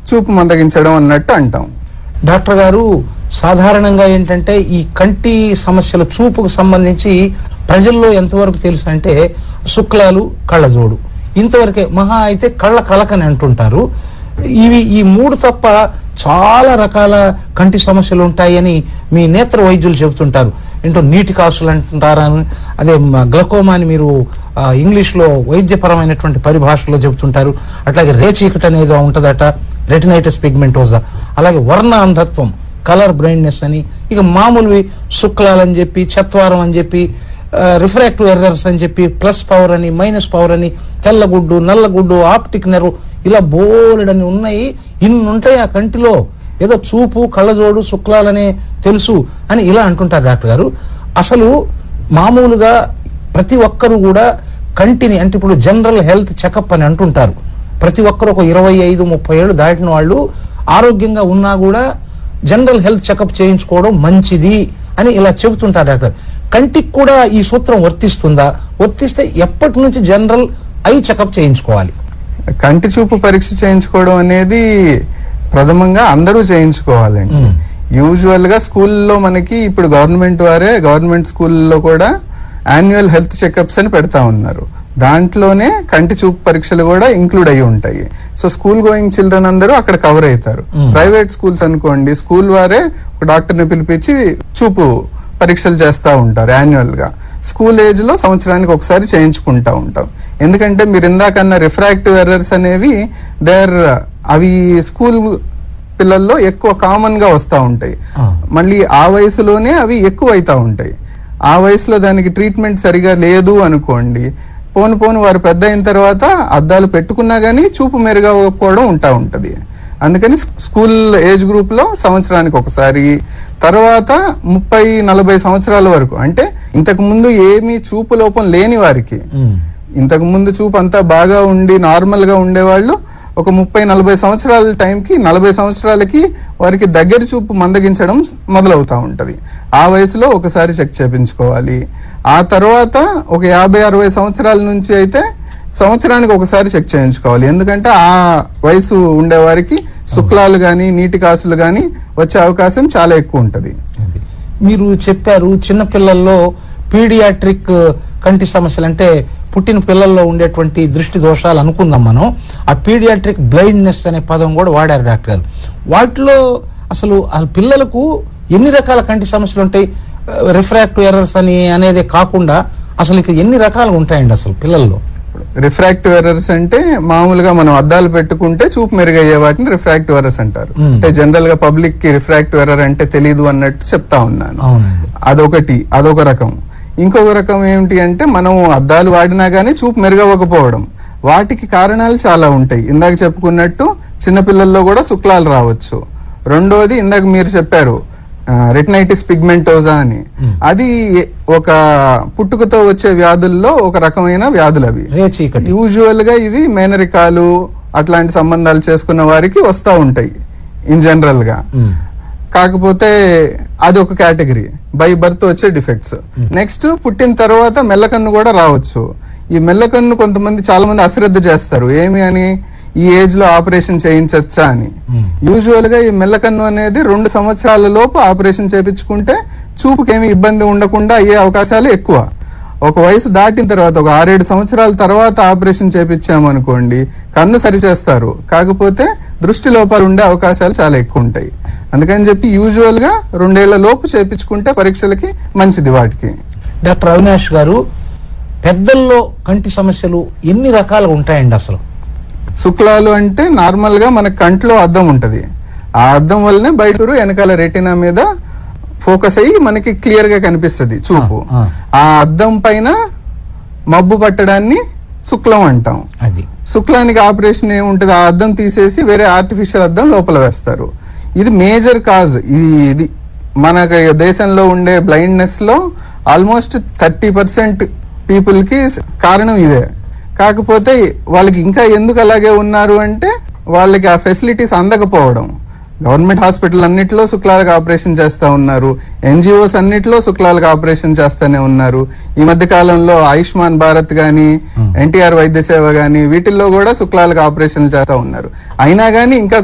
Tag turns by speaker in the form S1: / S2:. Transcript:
S1: చూపు మందగించడం అన్నట్టు అంటాం
S2: డాక్టర్ గారు సాధారణంగా ఏంటంటే ఈ కంటి సమస్యల చూపుకు సంబంధించి ప్రజల్లో ఎంతవరకు తెలుసు అంటే శుక్లాలు కళ్ళజోడు ఇంతవరకే మహా అయితే కళ్ళ కలకని అంటుంటారు ఇవి ఈ మూడు తప్ప చాలా రకాల కంటి సమస్యలు ఉంటాయని మీ నేత్ర వైద్యులు చెబుతుంటారు ఏంటో నీటి కాసులు అంటుంటారని అదే మ- గ్లకోమా అని మీరు ఆ, ఇంగ్లీష్లో వైద్యపరమైనటువంటి పరిభాషలో చెబుతుంటారు అట్లాగే రేచీకట్ అనేది ఉంటుందట రెటినైటిస్ పిగ్మెంటోజా అలాగే వర్ణ అంధత్వం కలర్ బ్లైండ్నెస్ అని ఇక మామూలువి శుక్లాలని చెప్పి చత్వారం అని చెప్పి రిఫ్రాక్టివ్ ఎర్రర్స్ అని చెప్పి ప్లస్ పవర్ అని మైనస్ పవర్ అని తెల్లగుడ్డు నల్లగుడ్డు ఆప్టిక్ నెర్వ్ ఇలా బోలెడని ఉన్నాయి ఇన్ని ఉంటాయి ఆ కంటిలో ఏదో చూపు కళ్ళజోడు శుక్లాలనే తెలుసు అని ఇలా అంటుంటారు డాక్టర్ గారు అసలు మామూలుగా ప్రతి ఒక్కరు కూడా కంటిని అంటే ఇప్పుడు జనరల్ హెల్త్ చెకప్ అని అంటుంటారు ప్రతి ఒక్కరు ఒక ఇరవై ఐదు ముప్పై ఏళ్ళు దాటిన వాళ్ళు ఆరోగ్యంగా ఉన్నా కూడా జనరల్ హెల్త్ చెకప్ చేయించుకోవడం మంచిది అని ఇలా చెబుతుంటారు డాక్టర్ కంటికి కూడా ఈ సూత్రం వర్తిస్తుందా వర్తిస్తే ఎప్పటి నుంచి జనరల్ ఐ చెకప్ చేయించుకోవాలి
S1: కంటి చూపు పరీక్ష చేయించుకోవడం అనేది ప్రథమంగా అందరూ చేయించుకోవాలండి
S2: మ్మ్.
S1: యూజువల్ గా స్కూల్లో మనకి ఇప్పుడు గవర్నమెంట్ వారే గవర్నమెంట్ స్కూల్లో కూడా యాన్యువల్ హెల్త్ చెకప్స్ అని పెడతా ఉన్నారు దాంట్లోనే కంటి చూపు పరీక్షలు కూడా ఇంక్లూడ్ అయి ఉంటాయి సో స్కూల్ గోయింగ్ చిల్డ్రన్ అందరూ అక్కడ కవర్ అవుతారు
S2: మ్మ్.
S1: ప్రైవేట్ స్కూల్స్ అనుకోండి స్కూల్ వారే ఒక డాక్టర్ని పిలిపించి చూపు పరీక్షలు చేస్తూ ఉంటారు యాన్యువల్ గా స్కూల్ ఏజ్ లో సంవత్సరానికి ఒకసారి చేయించుకుంటా ఉంటాం ఎందుకంటే మీరు ఇందాకన్న రిఫ్రాక్టివ్ ఎర్రర్స్ అనేవి దేర్ అవి స్కూల్ పిల్లల్లో ఎక్కువ కామన్ గా వస్తూ ఉంటాయి
S2: ఆ.
S1: మళ్ళీ ఆ వయసులోనే అవి ఎక్కువ అవుతా ఉంటాయి ఆ వయసులో దానికి ట్రీట్మెంట్ సరిగా లేదు అనుకోండి పోను పోను వారు పెద్ద అయిన తర్వాత అద్దాలు పెట్టుకున్నా గానీ చూపు మెరుగకపోవడం ఉంటా ఉంటది అందుకని స్- స్కూల్ ఏజ్ గ్రూప్ లో సంవత్సరానికి ఒకసారి తర్వాత ముప్పై నలభై సంవత్సరాల వరకు అంటే ఇంతకు ముందు ఏమీ చూపు లోపం లేని వారికి ఇంతకు ముందు చూపు అంతా బాగా ఉండి నార్మల్ గా ఉండేవాళ్ళు ఒక ముప్పై నలభై సంవత్సరాల టైంకి నలభై సంవత్సరాలకి వారికి దగ్గర చూపు మందగించడం మొదలవుతా ఉంటది ఆ వయసులో ఒకసారి చెక్ చేపించుకోవాలి ఆ తర్వాత ఒక యాభై అరవై సంవత్సరాల నుంచి అయితే సంవత్సరానికి ఒకసారి చెక్ చేయించుకోవాలి ఎందుకంటే ఆ వయసు ఉండే వారికి శుక్లాలు గాని నీటి కాసులు గాని వచ్చే అవకాశం చాలా ఎక్కువ ఉంటది
S2: అది. మీరు చెప్పారు చిన్న పిల్లల్లో పీడియాట్రిక్ కంటి సమస్యలు అంటే పుట్టిన పిల్లల్లో ఉండేటువంటి దృష్టి దోషాలు అనుకుందాం మనం ఆ పీడియాట్రిక్ బ్లైండ్నెస్ అనే పదం కూడా వాడారు డాక్టర్ గారు వాటిలో అసలు ఆ పిల్లలకు ఎన్ని రకాల కంటి సమస్యలు ఉంటాయి రిఫ్రాక్టివ్ ఎర్రర్స్ అని అనేది కాకుండా అసలు ఇక ఎన్ని రకాలు ఉంటాయండి అసలు పిల్లల్లో
S1: రిఫ్రాక్టివ్ ఎర్రర్స్ అంటే మామూలుగా మనం అద్దాలు పెట్టుకుంటే చూపు మెరుగయ్యే వాటిని రిఫ్రాక్టివ్ ఎర్రర్స్ అంటారు
S2: మ్మ్.
S1: అంటే జనరల్ గా పబ్లిక్ కి రిఫ్రాక్టివ్ ఎర్రర్ అంటే తెలియదు అన్నట్టు చెప్తా ఉన్నాను
S2: అవునండి
S1: అదొకటి అదొక రకం ఇంకొక రకం ఏమిటి అంటే మనం అద్దాలు వాడినా గానీ చూపు మెరుగవ్వకపోవడం వాటికి కారణాలు చాలా ఉంటాయి ఇందాక చెప్పుకున్నట్టు చిన్నపిల్లల్లో కూడా శుక్లాలు రావచ్చు రెండోది ఇందాక మీరు చెప్పారు రెటినైటిస్ పిగ్మెంటోజా అని అది ఒక పుట్టుకతో వచ్చే వ్యాధుల్లో ఒక రకమైన వ్యాధులు అవి
S2: రేచీకటి
S1: యూజువల్ గా ఇవి మేనరికాలు అట్లాంటి సంబంధాలు చేసుకున్న వారికి వస్తూ ఉంటాయి ఇన్ జనరల్ గా
S2: ఉమ్.
S1: కాకపోతే అది ఒక కేటగిరీ బై బర్త్ వచ్చే డిఫెక్ట్స్ నెక్స్ట్ పుట్టిన తర్వాత మెల్లకన్ను కూడా రావచ్చు ఈ మెల్లకన్ను కొంతమంది చాలా మంది అశ్రద్ధ చేస్తారు ఏమి అని ఈ ఏజ్ లో ఆపరేషన్ చేయించచ్చా అని
S2: Hmm.
S1: యూజువల్ గా ఈ మెల్లకన్ను అనేది రెండు సంవత్సరాల లోపు ఆపరేషన్ చేపించుకుంటే చూపుకేమి ఇబ్బంది ఉండకుండా అయ్యే అవకాశాలు ఎక్కువ ఒక వయసు దాటిన తర్వాత ఒక ఆరేడు సంవత్సరాల తర్వాత ఆపరేషన్ చేపించాము అనుకోండి కన్ను సరిచేస్తారు కాకపోతే దృష్టి లోపాలు ఉండే అవకాశాలు చాలా ఎక్కువ ఉంటాయి అందుకని చెప్పి యూజువల్ గా రెండేళ్ల లోపు చేపించుకుంటే పరీక్షలకి మంచిది వాటికి
S2: డాక్టర్ అవినాష్ గారు పెద్దల్లో కంటి సమస్యలు ఎన్ని రకాలు ఉంటాయండి అసలు
S1: శుక్లాలు అంటే నార్మల్ గా మన కంట్లో అద్దం ఉంటది ఆ అద్దం వల్లనే బయట వెనకాల రెటినా మీద ఫోకస్ అయ్యి మనకి క్లియర్ గా కనిపిస్తుంది చూపు
S2: ఆ,
S1: ఆ అద్దం పైన మబ్బు పట్టడాన్ని శుక్లం అంటాం
S2: అది
S1: శుక్లానికి ఆపరేషన్ ఏముంటుంది ఆ అద్దం తీసేసి వేరే ఆర్టిఫిషియల్ అద్దం లోపల వేస్తారు ఇది మేజర్ కాజ్ ఇది ఇది మన దేశంలో ఉండే బ్లైండ్నెస్ లో ఆల్మోస్ట్ థర్టీ పర్సెంట్ పీపుల్ కి కారణం ఇదే కాకపోతే వాళ్ళకి ఇంకా ఎందుకు అలాగే ఉన్నారు అంటే వాళ్ళకి ఆ ఫెసిలిటీస్ అందకపోవడం గవర్నమెంట్ హాస్పిటల్ అన్నిట్లో శుక్లాలకు ఆపరేషన్ చేస్తా ఉన్నారు ఎన్జిఓస్ అన్నిట్లో శుక్లాలకు ఆపరేషన్ చేస్తానే ఉన్నారు ఈ మధ్య కాలంలో ఆయుష్మాన్ భారత్ గాని ఎన్టీఆర్ వైద్య సేవ గాని వీటిల్లో కూడా శుక్లాలకు ఆపరేషన్ చేస్తా ఉన్నారు అయినా గానీ ఇంకా